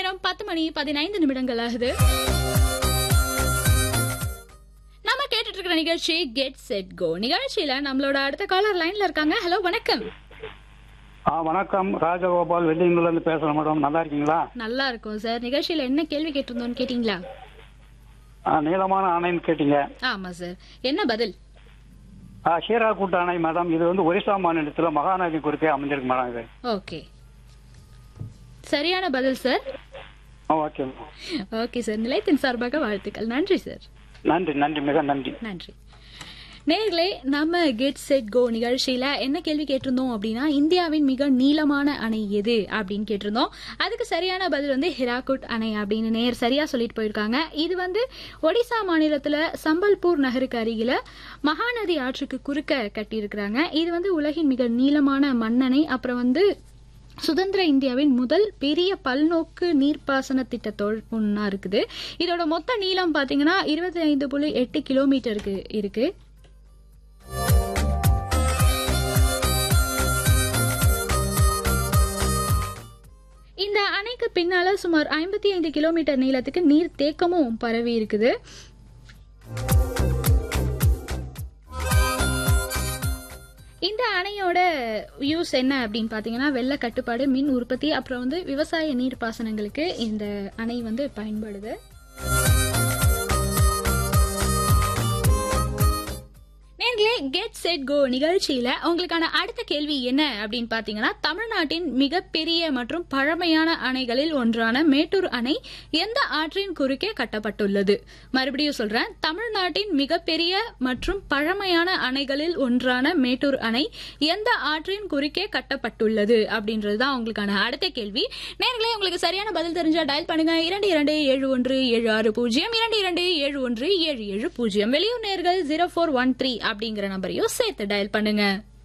நேரம் பத்து மணி பதினைந்து நிமிடங்கள் ஆகுது நாம கேட்டுட்டு இருக்கிற நிகழ்ச்சி கெட் செட் கோ நிகழ்ச்சியில நம்மளோட அடுத்த காலர் லைன்ல இருக்காங்க ஹலோ வணக்கம் ஆ வணக்கம் ராஜகோபால் வெள்ளியங்குள்ள இருந்து பேசுறேன் மேடம் நல்லா இருக்கீங்களா நல்லா இருக்கும் சார் நிகழ்ச்சியில என்ன கேள்வி கேட்டிருந்தோம்னு கேட்டீங்களா ஆ, நீளமான அணைன்னு கேட்டீங்க ஆமா சார் என்ன பதில் ஆ, ஹீராகுட் அணை மேடம் இது வந்து ஒரிசா மாநிலத்தில் மகாநதி குறுக்கே அமைஞ்சிருக்கு மேடம் இது ஓகே சரியான பதில் சார் ஆ, ஓகே மேடம். ஓகே சார் நிலையத்தின் சார்பாக வாழ்த்துக்கள் நன்றி சார் நன்றி நன்றி மிக நன்றி நன்றி நேர்களே நம்ம கெட் செட் கோ நிகழ்ச்சியில என்ன கேள்வி கேட்டிருந்தோம் அப்படின்னா இந்தியாவின் மிக நீளமான அணை எது அப்படின்னு கேட்டிருந்தோம் அதுக்கு சரியான பதில் வந்து ஹிராகுட் அணை அப்படின்னு நேர் சரியா சொல்லிட்டு போயிருக்காங்க இது வந்து ஒடிசா மாநிலத்துல சம்பல்பூர் நகருக்கு அருகில மகாநதி ஆற்றுக்கு குறுக்க கட்டியிருக்கிறாங்க இது வந்து உலகின் மிக நீளமான மண்ணணை அப்புறம் வந்து சுதந்திர இந்தியாவின் முதல் பெரிய பல்நோக்கு நீர்ப்பாசன திட்டத்தோடு ஒன்றா இருக்குது இதோட மொத்த நீளம் பார்த்தீங்கன்னா இருபத்தி ஐந்து புள்ளி எட்டு கிலோமீட்டருக்கு இருக்கு இந்த அணைக்கு பின்னால சுமார் ஐம்பத்தி ஐந்து கிலோமீட்டர் நீளத்துக்கு நீர் தேக்கமும் பரவி இருக்குது இந்த அணையோட யூஸ் என்ன அப்படின்னு பார்த்தீங்கன்னா வெள்ள கட்டுப்பாடு மின் உற்பத்தி அப்புறம் வந்து விவசாய நீர் பாசனங்களுக்கு இந்த அணை வந்து பயன்படுது நேர்களே கெட் செட் கோ நிகழ்ச்சியில உங்களுக்கான அடுத்த கேள்வி என்ன அப்படின்னு பாத்தீங்கன்னா தமிழ்நாட்டின் மிகப்பெரிய மற்றும் பழமையான அணைகளில் ஒன்றான மேட்டூர் அணை எந்த ஆற்றின் குறுக்கே கட்டப்பட்டுள்ளது மறுபடியும் சொல்றேன் தமிழ்நாட்டின் மிகப்பெரிய மற்றும் பழமையான அணைகளில் ஒன்றான மேட்டூர் அணை எந்த ஆற்றின் குறுக்கே கட்டப்பட்டுள்ளது அப்படின்றது தான் உங்களுக்கான அடுத்த கேள்வி நேர்களே உங்களுக்கு சரியான பதில் தெரிஞ்சா டயல் பண்ணுங்க இரண்டு இரண்டு ஏழு ஒன்று ஏழு ஆறு பூஜ்ஜியம் இரண்டு இரண்டு ஏழு ஒன்று ஏழு ஏழு பூஜ்ஜியம் வெளியூர் நேர்கள் ஜீரோ ஃபோர் ஒன் த்ரீ அப்படிங்கிற நம்பரையும் சேர்த்து டயல் பண்ணுங்க